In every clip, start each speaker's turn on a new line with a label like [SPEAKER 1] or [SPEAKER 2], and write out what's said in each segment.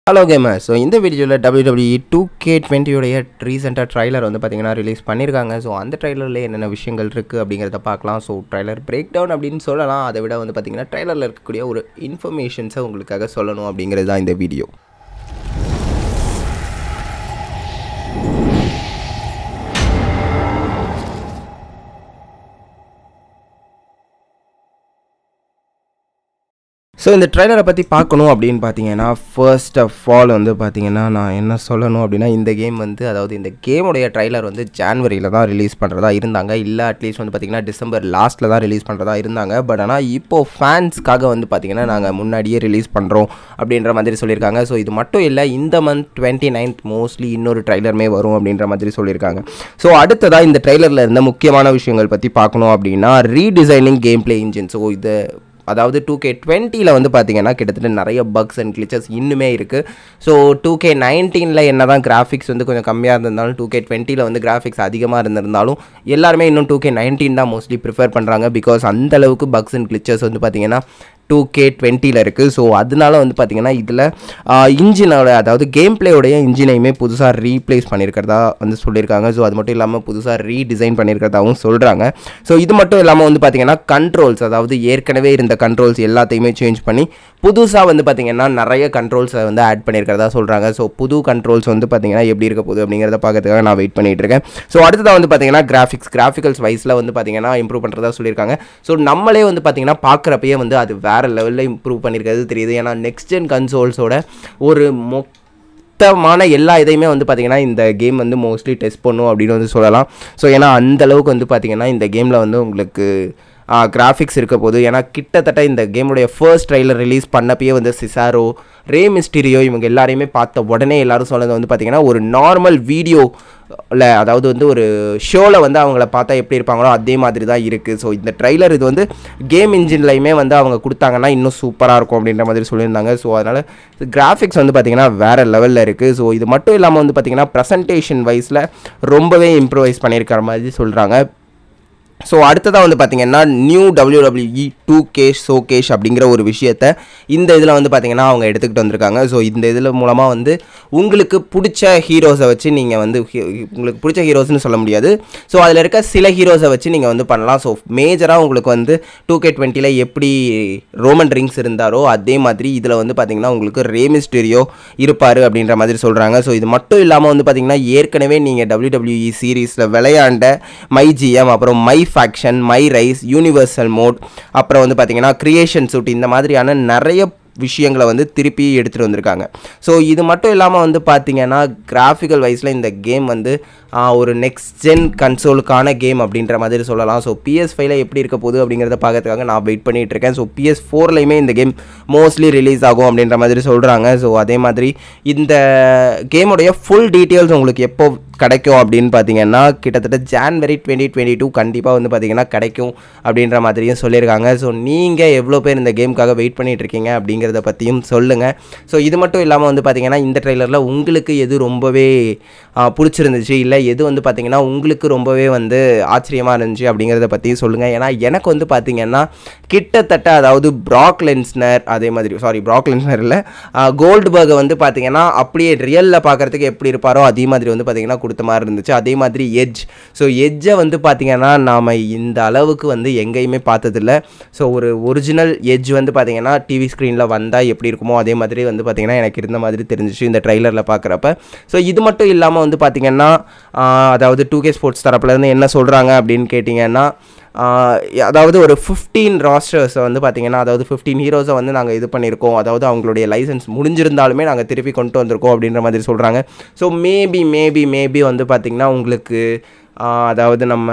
[SPEAKER 1] hello gamer so இந்த வீடியோவில் WWE two K டுவெண்ட்டியோடைய ரீசெண்டாக ட்ரைலர் வந்து பார்த்தீங்கன்னா ரிலீஸ் பண்ணியிருக்காங்க ஸோ அந்த ட்ரைலரில் என்னென்ன விஷயங்கள் இருக்குது அப்படிங்கிறத பார்க்கலாம் ஸோ ட்ரைலர் பிரேக் டவுன் அப்படின்னு சொல்லலாம் அதை விட வந்து பார்த்தீங்கன்னா ட்ரைலரில் இருக்கக்கூடிய ஒரு இன்ஃபர்மேஷன்ஸை உங்களுக்காக சொல்லணும் அப்படிங்கிறது தான் இந்த வீடியோ ஸோ இந்த ட்ரைலரை பற்றி பார்க்கணும் அப்படின்னு பார்த்தீங்கன்னா ஃபர்ஸ்ட் ஆஃப் ஆல் வந்து பார்த்தீங்கன்னா நான் என்ன சொல்லணும் அப்படின்னா இந்த கேம் வந்து அதாவது இந்த கேமுடைய ட்ரைலர் வந்து ஜான்வரியில் தான் ரிலீஸ் பண்ணுறதா இருந்தாங்க இல்லை அட்லீஸ்ட் வந்து பார்த்தீங்கன்னா டிசம்பர் லாஸ்ட்டில் தான் ரிலீஸ் பண்ணுறதா இருந்தாங்க பட் ஆனால் இப்போது ஃபேன்ஸ்க்காக வந்து பார்த்தீங்கன்னா நாங்கள் முன்னாடியே ரிலீஸ் பண்ணுறோம் அப்படின்ற மாதிரி சொல்லியிருக்காங்க ஸோ இது மட்டும் இல்லை இந்த மந்த் டுவெண்ட்டி நைன்த் மோஸ்ட்லி இன்னொரு ட்ரைலருமே வரும் அப்படின்ற மாதிரி சொல்லியிருக்காங்க ஸோ அடுத்ததாக இந்த ட்ரைலரில் இருந்த முக்கியமான விஷயங்கள் பற்றி பார்க்கணும் அப்படின்னா redesigning game play engine so இது அதாவது டூ கே டுவெண்ட்டியில் வந்து பார்த்தீங்கன்னா கிட்டத்தட்ட நிறைய பக்ஸ் அண்ட் கிளிச்சஸ் இன்னுமே இருக்குது ஸோ டூ கே நைன்டீனில் என்ன தான் கிராஃபிக்ஸ் வந்து கொஞ்சம் கம்மியாக இருந்திருந்தாலும் டூ கே டுவெண்ட்டியில் வந்து கிராஃபிக்ஸ் அதிகமாக இருந்திருந்தாலும் எல்லாருமே இன்னும் டூ கே நைன்டீன் தான் மோஸ்ட்லி ப்ரிஃபர் பண்ணுறாங்க பிகாஸ் அந்த அளவுக்கு பக்ஸ் அண்ட் கிளிச்சஸ் வந்து பார்த்தீங்கன்னா டூ கே டுவெண்ட்டியில் இருக்குது ஸோ அதனால வந்து பார்த்திங்கன்னா இதில் இன்ஜினோட அதாவது கேம் பிளேயோடைய இன்ஜினையுமே புதுசாக ரீப்ளேஸ் பண்ணியிருக்கிறதா வந்து சொல்லியிருக்காங்க ஸோ அது மட்டும் இல்லாமல் புதுசாக ரீடிசைன் பண்ணியிருக்கிறதாவும் சொல்கிறாங்க ஸோ இது மட்டும் இல்லாமல் வந்து பார்த்திங்கன்னா கண்ட்ரோல்ஸ் அதாவது ஏற்கனவே இருந்த கண்ட்ரோல்ஸ் எல்லாத்தையுமே சேஞ்ச் பண்ணி புதுசாக வந்து பார்த்திங்கன்னா நிறைய கண்ட்ரோல்ஸை வந்து ஆட் பண்ணியிருக்கிறதா சொல்கிறாங்க ஸோ புது கண்ட்ரோல்ஸ் வந்து பார்த்திங்கன்னா எப்படி இருக்க போகுது அப்படிங்கிறத பார்க்கறதுக்காக நான் வெயிட் பண்ணிகிட்டு இருக்கேன் ஸோ அடுத்ததாக வந்து பார்த்திங்கன்னா கிராஃபிக்ஸ் கிராஃபிக்கல்ஸ் வைஸில் வந்து பார்த்திங்கன்னா இம்ப்ரூவ் பண்ணுறதா சொல்லியிருக்காங்க ஸோ நம்மளே வந்து பார்த்திங்கன்னா பார்க்குறப்பயே வந்து அது வேறு லெவலில் இம்ப்ரூவ் பண்ணியிருக்கிறது தெரியுது ஏன்னா நெக்ஸ்ட் ஜென் கன்சோல்ஸோட ஒரு மொத்தமான எல்லா இதையுமே வந்து பார்த்திங்கன்னா இந்த கேம் வந்து மோஸ்ட்லி டெஸ்ட் பண்ணும் அப்படின்னு வந்து சொல்லலாம் ஸோ ஏன்னா அந்த அளவுக்கு வந்து பார்த்திங்கன்னா இந்த கேமில் வந்து உங்களுக்கு கிராஃபிக்ஸ் இருக்க போது ஏன்னா கிட்டத்தட்ட இந்த கேமுடைய ஃபர்ஸ்ட் ட்ரைலர் ரிலீஸ் பண்ணப்பயே வந்து சிசாரோ ரே மிஸ்டீரியோ இவங்க எல்லாரையுமே பார்த்த உடனே எல்லாரும் சொன்னது வந்து பார்த்திங்கன்னா ஒரு நார்மல் வீடியோ இல்லை அதாவது வந்து ஒரு ஷோவில் வந்து அவங்கள பார்த்தா எப்படி இருப்பாங்களோ அதே மாதிரி தான் இருக்குது ஸோ இந்த ட்ரைலர் இது வந்து கேம் இன்ஜின்லையுமே வந்து அவங்க கொடுத்தாங்கன்னா இன்னும் சூப்பராக இருக்கும் அப்படின்ற மாதிரி சொல்லியிருந்தாங்க ஸோ அதனால் கிராஃபிக்ஸ் வந்து பார்த்திங்கன்னா வேறு லெவலில் இருக்குது ஸோ இது மட்டும் இல்லாமல் வந்து பார்த்திங்கன்னா ப்ரெசன்டேஷன் வைஸில் ரொம்பவே இம்ப்ரூவைஸ் பண்ணியிருக்கிற மாதிரி சொல்கிறாங்க ஸோ அடுத்ததாக வந்து பார்த்திங்கன்னா new WWE two K showcase அப்படிங்கிற ஒரு விஷயத்த இந்த இதில் வந்து பார்த்திங்கன்னா அவங்க எடுத்துக்கிட்டு வந்திருக்காங்க ஸோ இந்த இதில் மூலமாக வந்து உங்களுக்கு பிடிச்ச ஹீரோஸை வச்சு நீங்கள் வந்து உங்களுக்கு பிடிச்ச ஹீரோஸ்னு சொல்ல முடியாது ஸோ அதில் இருக்க சில ஹீரோஸை வச்சு நீங்கள் வந்து பண்ணலாம் ஸோ மேஜராக உங்களுக்கு வந்து டூ கே டுவெண்ட்டியில் எப்படி ரோமன் ரிங்ஸ் இருந்தாரோ அதே மாதிரி இதில் வந்து பார்த்திங்கன்னா உங்களுக்கு ரேமிஸ்டீரியோ இருப்பார் அப்படின்ற மாதிரி சொல்கிறாங்க ஸோ இது மட்டும் இல்லாமல் வந்து பார்த்திங்கன்னா ஏற்கனவே நீங்கள் டபிள்யூடபிள்யூஇ சீரீஸில் விளையாண்ட மை ஜிஎம் அப்புறம் my faction my rise universal mode அப்புறம் வந்து பார்த்திங்கன்னா கிரியேஷன் சூட் இந்த மாதிரியான நிறைய விஷயங்களை வந்து திருப்பி எடுத்துகிட்டு வந்திருக்காங்க ஸோ இது மட்டும் இல்லாமல் வந்து பார்த்திங்கன்னா கிராஃபிக்கல் வைஸில் இந்த கேம் வந்து ஒரு நெக்ஸ்ட் ஜென் கன்சோலுக்கான கேம் அப்படின்ற மாதிரி சொல்லலாம் ஸோ பிஎஸ் ஃபைவ்ல எப்படி இருக்க போகுது அப்படிங்கிறத பார்க்கறதுக்காக நான் வெயிட் பண்ணிகிட்டு இருக்கேன் ஸோ பிஎஸ் ஃபோர்லையுமே இந்த கேம் மோஸ்ட்லி ரிலீஸ் ஆகும் அப்படின்ற மாதிரி சொல்கிறாங்க ஸோ அதே மாதிரி இந்த கேமுடைய ஃபுல் டீட்டெயில்ஸ் உங்களுக்கு எப்போ கிடைக்கும் அப்படின்னு பார்த்தீங்கன்னா கிட்டத்தட்ட ஜான்வரி டுவெண்ட்டி டுவெண்ட்டி டூ கண்டிப்பாக வந்து பார்த்தீங்கன்னா கிடைக்கும் அப்படின்ற மாதிரியும் சொல்லியிருக்காங்க ஸோ நீங்கள் எவ்வளோ பேர் இந்த கேமுக்காக வெயிட் பண்ணிகிட்டு இருக்கீங்க அப்படிங்கிறத பற்றியும் சொல்லுங்கள் ஸோ இது மட்டும் இல்லாமல் வந்து பார்த்தீங்கன்னா இந்த ட்ரெய்லரில் உங்களுக்கு எது ரொம்பவே பிடிச்சிருந்துச்சு இல்லை எது வந்து பார்த்தீங்கன்னா உங்களுக்கு ரொம்பவே வந்து ஆச்சரியமாக இருந்துச்சு அப்படிங்கிறத பற்றியும் சொல்லுங்கள் ஏன்னா எனக்கு வந்து பார்த்தீங்கன்னா கிட்டத்தட்ட அதாவது ப்ராக் லென்ஸ்னர் அதே மாதிரி சாரி ப்ராக் லென்ஸ்னர் இல்லை கோல்டுபர்கை வந்து பார்த்தீங்கன்னா அப்படியே ரியலில் பார்க்குறதுக்கு எப்படி இருப்பாரோ அதே மாதிரி வந்து பார்த்தீங்கன்னா கொடுத்த மாதிரி இருந்துச்சு அதே மாதிரி எட்ஜ் ஸோ எட்ஜை வந்து பார்த்திங்கன்னா நாம் இந்த அளவுக்கு வந்து எங்கேயுமே பார்த்ததில்ல ஸோ ஒரு ஒரிஜினல் எட்ஜ் வந்து பார்த்திங்கன்னா டிவி ஸ்க்ரீனில் வந்தால் எப்படி இருக்குமோ அதே மாதிரி வந்து பார்த்திங்கன்னா எனக்கு இருந்த மாதிரி தெரிஞ்சிச்சு இந்த ட்ரைலரில் பார்க்குறப்ப ஸோ இது மட்டும் இல்லாமல் வந்து பார்த்திங்கன்னா அதாவது டூ கே ஸ்போர்ட்ஸ் தரப்புலேருந்து என்ன சொல்கிறாங்க அப்படின்னு கேட்டிங்கன்னா அதாவது ஒரு ஃபிஃப்டீன் ராஸ்டர்ஸை வந்து பார்த்திங்கன்னா அதாவது ஃபிஃப்டீன் ஹீரோஸை வந்து நாங்கள் இது பண்ணியிருக்கோம் அதாவது அவங்களுடைய லைசன்ஸ் முடிஞ்சிருந்தாலுமே நாங்கள் திருப்பி கொண்டு வந்திருக்கோம் அப்படின்ற மாதிரி சொல்கிறாங்க ஸோ மேபி மேபி மேபி வந்து பார்த்திங்கன்னா உங்களுக்கு அதாவது நம்ம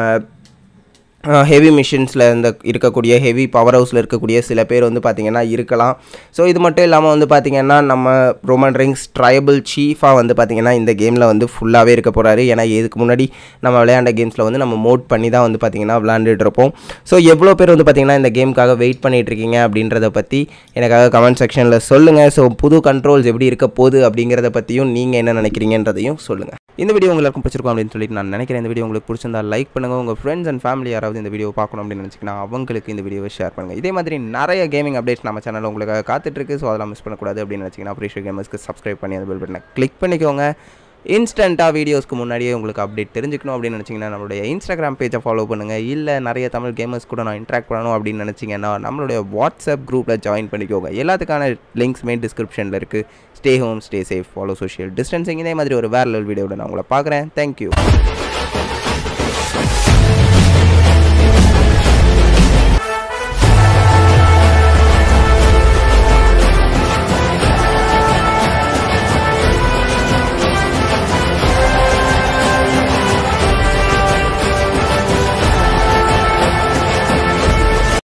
[SPEAKER 1] ஹெவி மிஷின்ஸில் இந்த இருக்கக்கூடிய ஹெவி பவர் ஹவுஸில் இருக்கக்கூடிய சில பேர் வந்து பார்த்திங்கன்னா இருக்கலாம் ஸோ இது மட்டும் இல்லாமல் வந்து பார்த்திங்கன்னா நம்ம ரோமன் ரிங்ஸ் ட்ரைபிள் சீஃபாக வந்து பார்த்திங்கன்னா இந்த கேமில் வந்து ஃபுல்லாகவே இருக்க போகிறாரு ஏன்னா இதுக்கு முன்னாடி நம்ம விளையாண்ட கேம்ஸில் வந்து நம்ம மோட் பண்ணி தான் வந்து பார்த்திங்கன்னா விளாண்டுட்டு இருப்போம் ஸோ எவ்வளோ பேர் வந்து பார்த்திங்கன்னா இந்த கேமுக்காக வெயிட் பண்ணிகிட்டு இருக்கீங்க அப்படின்றத பற்றி எனக்காக கமெண்ட் செக்ஷனில் சொல்லுங்கள் ஸோ புது கண்ட்ரோல்ஸ் எப்படி இருக்க போகுது அப்படிங்கிறத பற்றியும் நீங்கள் என்ன நினைக்கிறீங்கன்றதையும் சொல்லுங்கள் இந்த வீடியோ உங்களுக்கு பிடிச்சிருக்கும் அப்படின்னு சொல்லிட்டு நான் நினைக்கிறேன் இந்த வீடியோ உங்களுக்கு பிடிச்சிருந்தா லைக் பண்ணுங்கள் உங்கள் ஃப்ரெண்ட்ஸ் அண்ட் ஃபேமிலி யாராவது யாராவது இந்த வீடியோ பார்க்கணும் அப்படின்னு நினச்சிங்கன்னா அவங்களுக்கு இந்த வீடியோவை ஷேர் பண்ணுங்கள் இதே மாதிரி நிறைய கேமிங் அப்டேட்ஸ் நம்ம சேனலில் உங்களுக்காக காத்துட்ருக்கு ஸோ அதெல்லாம் மிஸ் பண்ணக்கூடாது அப்படின்னு நினச்சிங்கன்னா அப்ரிஷியல் கேமர்ஸ்க்கு சப்ஸ்கிரைப் பண்ணி அந்த பெல் பட்டனை கிளிக் பண்ணிக்கோங்க இன்ஸ்டண்ட்டாக வீடியோஸ்க்கு முன்னாடியே உங்களுக்கு அப்டேட் தெரிஞ்சுக்கணும் அப்படின்னு நினச்சிங்கன்னா நம்மளுடைய இன்ஸ்டாகிராம் பேஜை ஃபாலோ பண்ணுங்கள் இல்லை நிறைய தமிழ் கேமர்ஸ் கூட நான் இன்ட்ராக்ட் பண்ணணும் அப்படின்னு நினச்சிங்கன்னா நம்மளுடைய வாட்ஸ்அப் குரூப்பில் ஜாயின் பண்ணிக்கோங்க எல்லாத்துக்கான லிங்க்ஸ்மே டிஸ்கிரிப்ஷனில் இருக்குது stay home stay safe follow social distancing இதே மாதிரி ஒரு வேற லெவல் வீடியோட நான் உங்களை பார்க்குறேன் தேங்க்யூ